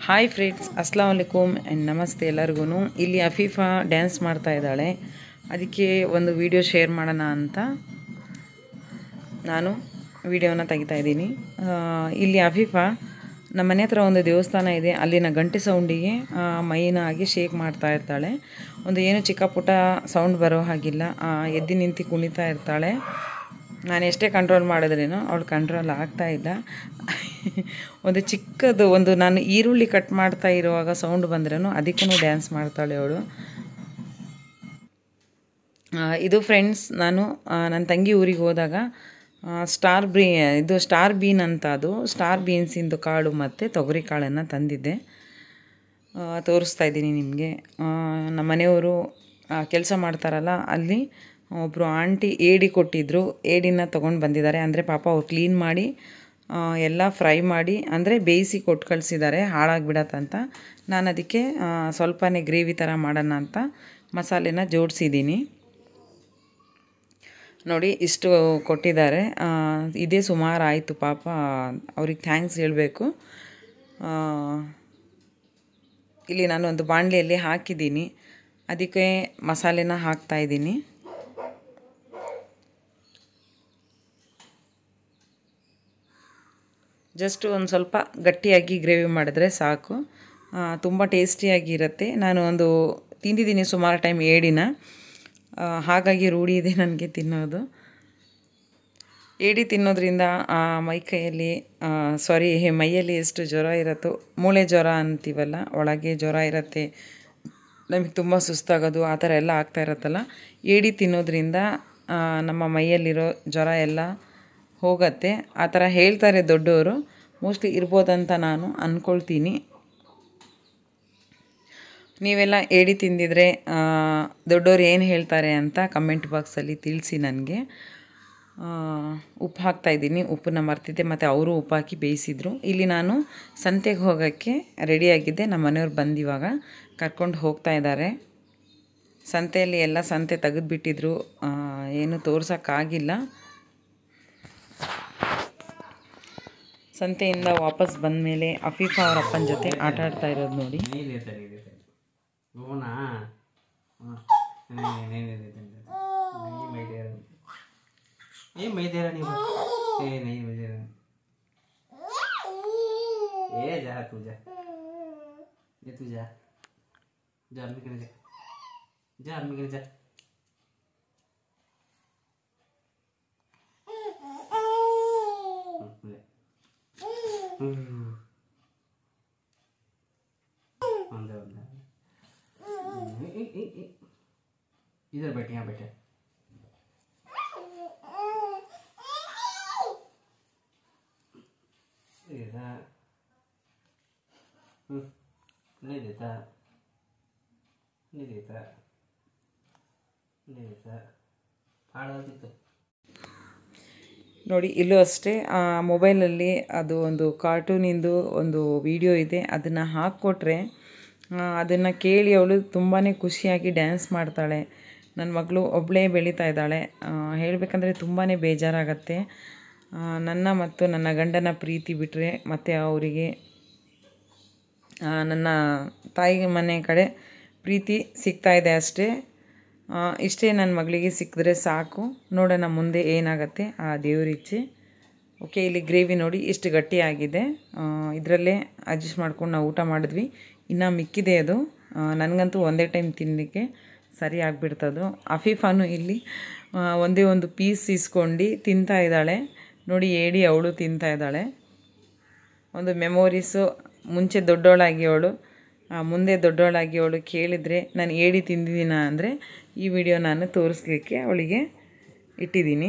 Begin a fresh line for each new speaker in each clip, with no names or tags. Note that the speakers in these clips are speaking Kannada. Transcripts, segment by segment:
ಹಾಯ್ ಫ್ರೆಂಡ್ಸ್ ಅಸ್ಲಾಂ ವಲೈಕುಮ್ ಆ್ಯಂಡ್ ನಮಸ್ತೆ ಎಲ್ಲರಿಗೂ ಇಲ್ಲಿ ಅಫೀಫಾ ಡ್ಯಾನ್ಸ್ ಮಾಡ್ತಾ ಇದ್ದಾಳೆ ಅದಕ್ಕೆ ಒಂದು ವಿಡಿಯೋ ಶೇರ್ ಮಾಡೋಣ ಅಂತ ನಾನು ವಿಡಿಯೋನ ತೆಗಿತಾ ಇದ್ದೀನಿ ಆ, ಇಲ್ಲಿ ಅಫೀಫಾ ನಮ್ಮ ಮನೆ ಹತ್ರ ಒಂದು ದೇವಸ್ಥಾನ ಇದೆ ಅಲ್ಲಿನ ಗಂಟೆ ಸೌಂಡಿಗೆ ಆ, ಮೈನ ಆಗಿ ಶೇಕ್ ಮಾಡ್ತಾ ಇರ್ತಾಳೆ ಒಂದು ಏನು ಚಿಕ್ಕ ಪುಟ್ಟ ಸೌಂಡ್ ಬರೋ ಹಾಗಿಲ್ಲ ಆ, ಎದ್ದು ನಿಂತು ಕುಣಿತಾ ಇರ್ತಾಳೆ ನಾನು ಎಷ್ಟೇ ಕಂಟ್ರೋಲ್ ಮಾಡಿದ್ರೇನೋ ಅವಳು ಕಂಟ್ರೋಲ್ ಆಗ್ತಾ ಇಲ್ಲ ಒಂದು ಚಿಕ್ಕದು ಒಂದು ನಾನು ಈರುಳ್ಳಿ ಕಟ್ ಮಾಡ್ತಾ ಇರುವಾಗ ಸೌಂಡ್ ಬಂದ್ರೂ ಅದಕ್ಕೂ ಡ್ಯಾನ್ಸ್ ಮಾಡ್ತಾಳೆ ಅವಳು ಆ, ಇದು ಫ್ರೆಂಡ್ಸ್ ನಾನು ಆ, ನನ್ನ ತಂಗಿ ಊರಿಗೆ ಹೋದಾಗ ಆ, ಸ್ಟಾರ್ ಬ್ರೀ ಇದು ಸ್ಟಾರ್ ಬೀನ್ ಅಂತ ಅದು ಸ್ಟಾರ್ ಬೀನ್ಸಿಂದು ಕಾಳು ಮತ್ತು ತೊಗರಿ ಕಾಳನ್ನು ತಂದಿದ್ದೆ ಆ, ತೋರಿಸ್ತಾ ಇದ್ದೀನಿ ನಿಮಗೆ ನಮ್ಮ ಮನೆಯವರು ಕೆಲಸ ಮಾಡ್ತಾರಲ್ಲ ಅಲ್ಲಿ ಒಬ್ಬರು ಆಂಟಿ ಏಡಿ ಕೊಟ್ಟಿದ್ದರು ಏಡಿನ ತೊಗೊಂಡು ಬಂದಿದ್ದಾರೆ ಅಂದರೆ ಪಾಪ ಅವ್ರು ಕ್ಲೀನ್ ಮಾಡಿ ಆ, ಎಲ್ಲ ಫ್ರೈ ಮಾಡಿ ಅಂದರೆ ಬೇಯಿಸಿ ಕೊಟ್ಟು ಕಳಿಸಿದ್ದಾರೆ ಹಾಳಾಗಿಬಿಡತ್ತಂತ ನಾನು ಅದಕ್ಕೆ ಆ, ಸ್ವಲ್ಪನೇ ಗ್ರೇವಿ ಥರ ಮಾಡೋಣ ಅಂತ ಮಸಾಲೆನ ಜೋಡಿಸಿದ್ದೀನಿ ನೋಡಿ ಇಷ್ಟು ಕೊಟ್ಟಿದ್ದಾರೆ ಆ, ಇದೇ ಸುಮಾರು ಆಯಿತು ಪಾಪ ಅವ್ರಿಗೆ ಥ್ಯಾಂಕ್ಸ್ ಹೇಳಬೇಕು ಇಲ್ಲಿ ನಾನು ಒಂದು ಬಾಣಲೆಯಲ್ಲಿ ಹಾಕಿದ್ದೀನಿ ಅದಕ್ಕೆ ಮಸಾಲೆನ ಹಾಕ್ತಾ ಇದ್ದೀನಿ ಜಸ್ಟ್ ಒಂದು ಸ್ವಲ್ಪ ಗಟ್ಟಿಯಾಗಿ ಗ್ರೇವಿ ಮಾಡಿದ್ರೆ ಸಾಕು ತುಂಬ ಟೇಸ್ಟಿಯಾಗಿರುತ್ತೆ ನಾನು ಒಂದು ತಿಂದಿದ್ದೀನಿ ಸುಮಾರು ಟೈಮ್ ಏಡಿನ ಆ, ಹಾಗಾಗಿ ರೂಢಿ ಇದೆ ನನಗೆ ತಿನ್ನೋದು ಏಡಿ ತಿನ್ನೋದ್ರಿಂದ ಆ, ಮೈ ಕೈಯಲ್ಲಿ ಸಾರಿ ಮೈಯಲ್ಲಿ ಎಷ್ಟು ಜ್ವರ ಇರುತ್ತೋ ಮೂಳೆ ಜ್ವರ ಅಂತೀವಲ್ಲ ಒಳಗೆ ಜ್ವರ ಇರುತ್ತೆ ನಮಗೆ ತುಂಬ ಸುಸ್ತಾಗೋದು ಆ ಥರ ಎಲ್ಲ ಆಗ್ತಾ ಇರುತ್ತಲ್ಲ ಏಡಿ ತಿನ್ನೋದ್ರಿಂದ ಆ, ನಮ್ಮ ಮೈಯಲ್ಲಿರೋ ಜ್ವರ ಎಲ್ಲ ಹೋಗತ್ತೆ ಆ ಥರ ಹೇಳ್ತಾರೆ ದೊಡ್ಡವರು ಮೋಸ್ಟ್ಲಿ ಇರ್ಬೋದಂತ ನಾನು ಅಂದ್ಕೊಳ್ತೀನಿ ನೀವೆಲ್ಲ ಏಡಿ ತಿಂದಿದ್ರೆ ಆ, ದೊಡ್ಡೋರು ಏನು ಹೇಳ್ತಾರೆ ಅಂತ ಕಮೆಂಟ್ ಬಾಕ್ಸಲ್ಲಿ ತಿಳಿಸಿ ನನಗೆ ಉಪ್ಪು ಹಾಕ್ತಾ ಇದ್ದೀನಿ ಉಪ್ಪನ್ನ ಮರ್ತಿದ್ದೆ ಮತ್ತು ಅವರು ಉಪ್ಪು ಹಾಕಿ ಬೇಯಿಸಿದ್ರು ಇಲ್ಲಿ ನಾನು ಸಂತೆಗೆ ಹೋಗೋಕ್ಕೆ ರೆಡಿಯಾಗಿದ್ದೆ ನಮ್ಮ ಮನೆಯವ್ರು ಬಂದು ಇವಾಗ ಕರ್ಕೊಂಡು ಹೋಗ್ತಾ ಇದ್ದಾರೆ ಸಂತೆಯಲ್ಲಿ ಎಲ್ಲ ಸಂತೆ ತೆಗೆದುಬಿಟ್ಟಿದ್ರು ಏನು ತೋರ್ಸೋಕ್ಕಾಗಿಲ್ಲ ಸಂತೆಯಿಂದ ವಾಪಸ್ ಬಂದ ಮೇಲೆ ಅಫೀಫಾ ಅವ್ರ ಅಪ್ಪನ ಜೊತೆ ಆಟ ಆಡ್ತಾ ಇರೋದು ನೋಡಿ
नहीं देता नहीं देता वो ना हाँ, नहीं नहीं नहीं देता नहीं मैं दे रहा ये मैं दे रहा नहीं हूँ ये नहीं मैं दे रहा ये जा तू जा ये तू जा जा आर्मी करने जा जा आर्मी करने जा हम्म, ले। हम्म। अंदर अंदर हम्म, ए- ए- ए- ए। इधर बैठे यहाँ बैठे देता हम्म, नहीं देता नहीं देता नहीं देता हाड़ तो
ನೋಡಿ ಇಲ್ಲೂ ಅಷ್ಟೇ ಆ ಮೊಬೈಲಲ್ಲಿ ಅದು ಒಂದು ಕಾರ್ಟೂನಿಂದು ಒಂದು ವಿಡಿಯೋ ಇದೆ ಅದನ್ನು ಹಾಕ್ಕೊಟ್ರೆ ಅದನ್ನು ಕೇಳಿ ಅವಳು ತುಂಬಾ ಖುಷಿಯಾಗಿ ಡ್ಯಾನ್ಸ್ ಮಾಡ್ತಾಳೆ ನನ್ನ ಮಗಳು ಒಬ್ಬಳೇ ಬೆಳೀತಾ ಇದ್ದಾಳೆ ಹೇಳಬೇಕಂದ್ರೆ ತುಂಬಾ ಬೇಜಾರಾಗತ್ತೆ ಆ, ನನ್ನ ಮತ್ತು ನನ್ನ ಗಂಡನ ಪ್ರೀತಿ ಬಿಟ್ಟರೆ ಮತ್ತು ಅವರಿಗೆ ಆ, ನನ್ನ ತಾಯಿ ಮನೆ ಕಡೆ ಪ್ರೀತಿ ಸಿಗ್ತಾ ಇದೆ ಅಷ್ಟೇ ಆ, ಇಷ್ಟೇ ನನ್ನ ಮಗಳಿಗೆ ಸಿಕ್ಕಿದ್ರೆ ಸಾಕು ನೋಡೋಣ ಮುಂದೆ ಏನಾಗುತ್ತೆ ಆ ದೇವರಿಚ್ಛೆ ಓಕೆ ಇಲ್ಲಿ ಗ್ರೇವಿ ನೋಡಿ ಇಷ್ಟು ಗಟ್ಟಿಯಾಗಿದೆ ಇದರಲ್ಲೇ ಅಡ್ಜಸ್ಟ್ ಮಾಡ್ಕೊಂಡು ನಾವು ಊಟ ಮಾಡಿದ್ವಿ ಇನ್ನು ಮಿಕ್ಕಿದೆ ಅದು ಆ, ನನಗಂತೂ ಒಂದೇ ಟೈಮ್ ತಿನ್ನಲಿಕ್ಕೆ ಸರಿ ಆಗಿಬಿಡ್ತದು ಅಫೀಫಾನು ಇಲ್ಲಿ ಆ, ಒಂದೇ ಒಂದು ಪೀಸ್ ಇಸ್ಕೊಂಡು ತಿಂತಾ ಇದ್ದಾಳೆ ನೋಡಿ ಏಡಿ ಅವಳು ತಿಂತಾ ಇದ್ದಾಳೆ ಒಂದು ಮೆಮೊರೀಸು ಮುಂಚೆ ದೊಡ್ಡವಳಾಗಿ ಅವಳು ಆ, ಮುಂದೆ ದೊಡ್ಡವಳಾಗಿ ಅವಳು ಕೇಳಿದರೆ ನಾನು ಏಡಿ ತಿಂದಿದ್ದೀನ ಅಂದರೆ ಈ ವಿಡಿಯೋ ನಾನು ತೋರಿಸ್ಲಿಕ್ಕೆ ಅವಳಿಗೆ ಇಟ್ಟಿದ್ದೀನಿ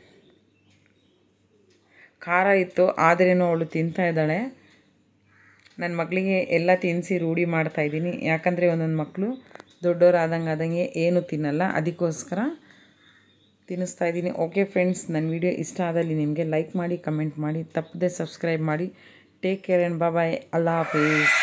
ಖಾರ ಇತ್ತು ಆದ್ರೇನು ಅವಳು ತಿಂತಾ ಇದ್ದಾಳೆ ನನ್ನ ಮಕ್ಕಳಿಗೆ ಎಲ್ಲ ತಿನ್ನಿಸಿ ರೂಢಿ ಮಾಡ್ತಾ ಇದ್ದೀನಿ ಯಾಕಂದರೆ ಒಂದೊಂದು ಮಕ್ಕಳು ದೊಡ್ಡವರಾದಂಗೆ ಆದಂಗೆ ಏನು ತಿನ್ನಲ್ಲ ಅದಕ್ಕೋಸ್ಕರ ತಿನ್ನಿಸ್ತಾ ಇದ್ದೀನಿ ಓಕೆ ಫ್ರೆಂಡ್ಸ್ ನನ್ನ ವಿಡಿಯೋ ಇಷ್ಟ ಆದಲ್ಲಿ ನಿಮಗೆ ಲೈಕ್ ಮಾಡಿ ಕಮೆಂಟ್ ಮಾಡಿ ತಪ್ಪದೆ ಸಬ್ಸ್ಕ್ರೈಬ್ ಮಾಡಿ ಟೇಕ್ ಕೇರ್ ಆ್ಯಂಡ್ ಬಾಯ್ ಅಲ್ಲಾ ಹಾಫೀಸ್